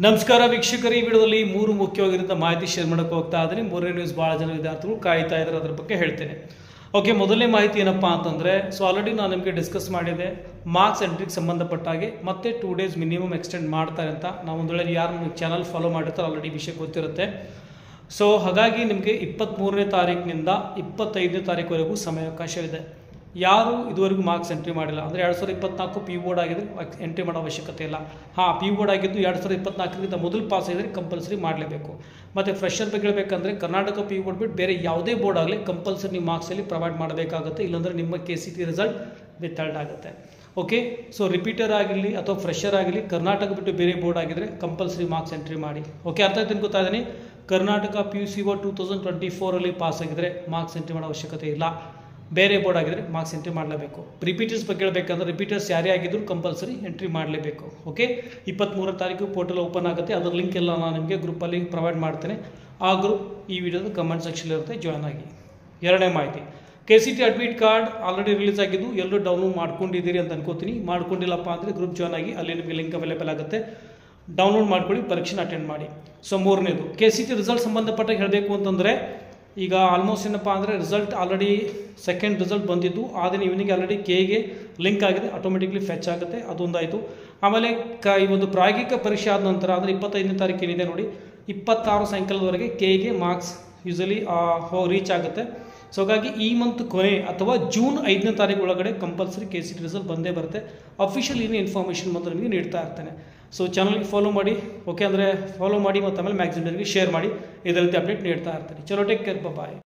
ನಮಸ್ಕಾರ ವೀಕ್ಷಕರು ಈ ವಿಡಿಯೋದಲ್ಲಿ ಮೂರು ಮುಖ್ಯವಾಗಿರುವಂಥ ಮಾಹಿತಿ ಶೇರ್ ಮಾಡೋಕೆ ಹೋಗ್ತಾ ಇದ್ದೀನಿ ಮೂರನೇ ನ್ಯೂಸ್ ಭಾಳ ಜನ ವಿದ್ಯಾರ್ಥಿಗಳು ಕಾಯ್ತಾ ಇದ್ದಾರೆ ಅದ್ರ ಬಗ್ಗೆ ಹೇಳ್ತೇನೆ ಓಕೆ ಮೊದಲನೇ ಮಾಹಿತಿ ಏನಪ್ಪಾ ಅಂತಂದರೆ ಸೊ ಆಲ್ರೆಡಿ ನಾನು ನಿಮಗೆ ಡಿಸ್ಕಸ್ ಮಾಡಿದೆ ಮಾರ್ಕ್ಸ್ ಎಂಟ್ರಿಗೆ ಸಂಬಂಧಪಟ್ಟ ಹಾಗೆ ಮತ್ತೆ ಟೂ ಡೇಸ್ ಮಿನಿಮಮ್ ಎಕ್ಸ್ಟೆಂಡ್ ಮಾಡ್ತಾರೆ ಅಂತ ನಾವು ಒಂದು ವೇಳೆ ಯಾರು ನಮ್ಮ ಚಾನಲ್ ಫಾಲೋ ಮಾಡಿರ್ತಾರೆ ಆಲ್ರೆಡಿ ವಿಷಯ ಗೊತ್ತಿರುತ್ತೆ ಸೊ ಹಾಗಾಗಿ ನಿಮಗೆ ಇಪ್ಪತ್ತ್ಮೂರನೇ ತಾರೀಕಿನಿಂದ ಇಪ್ಪತ್ತೈದನೇ ತಾರೀಕುವರೆಗೂ ಸಮಯಾವಕಾಶವಿದೆ ಯಾರು ಇದುವರೆಗೂ ಮಾರ್ಕ್ಸ್ ಎಂಟ್ರಿ ಮಾಡಿಲ್ಲ ಅಂದರೆ ಎರಡು ಸಾವಿರದ ಇಪ್ಪತ್ನಾಲ್ಕು ಪಿ ಬೋರ್ಡ್ ಆಗಿದ್ರೆ ಎಂಟ್ರಿ ಮಾಡೋ ಅವಶ್ಯಕತೆ ಇಲ್ಲ ಹಾಂ ಪಿ ಬೋರ್ಡ್ ಆಗಿದ್ದು ಎರಡು ಸಾವಿರದ ಇಪ್ಪತ್ನಾಲ್ಕರಿಂದ ಮೊದಲು ಪಾಸ್ ಆಗಿದ್ರೆ ಕಂಪಲ್ಸರಿ ಮಾಡಲೇಬೇಕು ಮತ್ತು ಫ್ರೆಶರ್ ಬಗ್ಗೆ ಹೇಳಬೇಕಂದ್ರೆ ಕರ್ನಾಟಕ ಪಿ ಬೋರ್ಡ್ ಬಿಟ್ಟು ಬೇರೆ ಯಾವುದೇ ಬೋರ್ಡ್ ಆಗಲಿ ಕಂಪಲ್ಸರಿ ನೀವು ಮಾರ್ಕ್ಸಲ್ಲಿ ಪ್ರೊವೈಡ್ ಮಾಡಬೇಕಾಗುತ್ತೆ ಇಲ್ಲಾಂದರೆ ನಿಮ್ಮ K C T result withheld ಆಗುತ್ತೆ ಓಕೆ ಸೊ ರಿಪೀಟರ್ ಆಗಿರಲಿ ಅಥವಾ ಫ್ರೆಶರ್ ಆಗಿರಲಿ ಕರ್ನಾಟಕ ಬಿಟ್ಟು ಬೇರೆ ಬೋರ್ಡ್ ಆಗಿದ್ರೆ ಕಂಪಲ್ಸರಿ ಮಾರ್ಕ್ಸ್ ಎಂಟ್ರಿ ಮಾಡಿ ಓಕೆ ಅರ್ಥ ಆಯ್ತು ಅನ್ಕೋತಾ ಇದ್ದೀನಿ ಕರ್ನಾಟಕ ಪಿ ಯು ಸಿ ಓ ಟೂ ತೌಸಂಡ್ ಟ್ವೆಂಟಿ ಫೋರಲ್ಲಿ ಪಾಸ್ ಆಗಿದ್ರೆ ಮಾರ್ಕ್ಸ್ ಎಂಟ್ರಿ ಮಾಡೋ ಅವಶ್ಯಕತೆ ಇಲ್ಲ ಬೇರೆ ಬೋರ್ಡ್ ಆಗಿದ್ರೆ ಮಾರ್ಕ್ಸ್ ಎಂಟ್ರಿ ಮಾಡಲೇಬೇಕು ರಿಪೀಟರ್ಸ್ ಬಗ್ಗೆ ಹೇಳಬೇಕಂದ್ರೆ ರಿಪೀಟರ್ಸ್ ಯಾರೇ ಆಗಿದ್ರು ಕಂಪಲ್ಸರಿ ಎಂಟ್ರಿ ಮಾಡಲೇಬೇಕು ಓಕೆ ಇಪ್ಪತ್ತ್ಮೂರನೇ ತಾರೀಕು ಪೋರ್ಟಲ್ ಓಪನ್ ಆಗುತ್ತೆ ಅದರ ಲಿಂಕ್ ಎಲ್ಲ ನಾನು ನಿಮಗೆ ಗ್ರೂಪಲ್ಲಿ ಪ್ರೊವೈಡ್ ಮಾಡ್ತೇನೆ ಆ ಗ್ರೂಪ್ ಈ ವಿಡಿಯೋದ ಕಮೆಂಟ್ ಸೆಕ್ಷನ್ ಇರುತ್ತೆ ಜಾಯ್ನ್ ಆಗಿ ಎರಡನೇ ಮಾಹಿತಿ K C T admit card already release ಆಗಿದ್ದು ಎಲ್ಲರೂ ಡೌನ್ಲೋಡ್ ಮಾಡ್ಕೊಂಡಿದ್ದೀರಿ ಅಂತ ಅನ್ಕೋತೀನಿ ಮಾಡ್ಕೊಂಡಿಲ್ಲಪ್ಪ ಅಂದರೆ ಗ್ರೂಪ್ ಜಾಯ್ನ್ ಆಗಿ ಅಲ್ಲಿ ನಿಮಗೆ ಲಿಂಕ್ ಅವೈಲೇಬಲ್ ಆಗುತ್ತೆ ಡೌನ್ಲೋಡ್ ಮಾಡ್ಕೊಳ್ಳಿ ಪರೀಕ್ಷೆನ ಅಟೆಂಡ್ ಮಾಡಿ ಸೊ ಮೂರನೇದು ಕೆ ಸಿ ಟಿ ರಿಸಲ್ಟ್ ಸಂಬಂಧಪಟ್ಟ ಹೇಳಬೇಕು ಅಂತಂದರೆ ಈಗ ಆಲ್ಮೋಸ್ಟ್ ಏನಪ್ಪ ಅಂದರೆ ರಿಸಲ್ಟ್ ಆಲ್ರೆಡಿ ಸೆಕೆಂಡ್ ರಿಸಲ್ಟ್ ಬಂದಿದ್ದು ಆದರೆ ಇವನಿಗೆ ಆಲ್ರೆಡಿ ಕೆಗೆ ಲಿಂಕ್ ಆಗಿದೆ ಆಟೋಮೆಟಿಕ್ಲಿ ಫೆಚ್ ಆಗುತ್ತೆ ಅದೊಂದಾಯಿತು ಆಮೇಲೆ ಕ ಈ ಒಂದು ಪ್ರಾಯೋಗಿಕ ಪರೀಕ್ಷೆ ಆದ ನಂತರ ಅಂದರೆ ಇಪ್ಪತ್ತೈದನೇ ತಾರೀಕು ಏನಿದೆ ನೋಡಿ ಇಪ್ಪತ್ತಾರು ಸಾಯಂಕಾಲದವರೆಗೆ ಕೆಗೆ ಮಾರ್ಕ್ಸ್ ಯೂಸಲಿ ಹೋಗಿ ರೀಚ್ ಆಗುತ್ತೆ ಸೊ ಹಾಗಾಗಿ ಈ ಮಂತ್ ಕೊನೆ ಅಥವಾ ಜೂನ್ ಐದನೇ ತಾರೀಕು ಒಳಗಡೆ compulsory K C T result ಬಂದೇ ಬರುತ್ತೆ ಅಫಿಷಿಯಲ್ ಏನು ಇನ್ಫಾರ್ಮೇಷನ್ ಮಾತ್ರ ನಿಮಗೆ ನೀಡ್ತಾ ಇರ್ತೇನೆ ಸೊ ಚಾನಲ್ಗೆ ಫಾಲೋ ಮಾಡಿ ಓಕೆ ಅಂದರೆ ಫಾಲೋ ಮಾಡಿ ಮತ್ತು ಆಮೇಲೆ ಮ್ಯಾಕ್ಸಿಮಮ್ಗೆ ಶೇರ್ ಮಾಡಿ ಇದೇ ರೀತಿ ಅಪ್ಡೇಟ್ ನೀಡ್ತಾ ಇರ್ತೀನಿ ಚಲೋ ಟೇಕ್ ಕೇರ್ ಬಾಯ್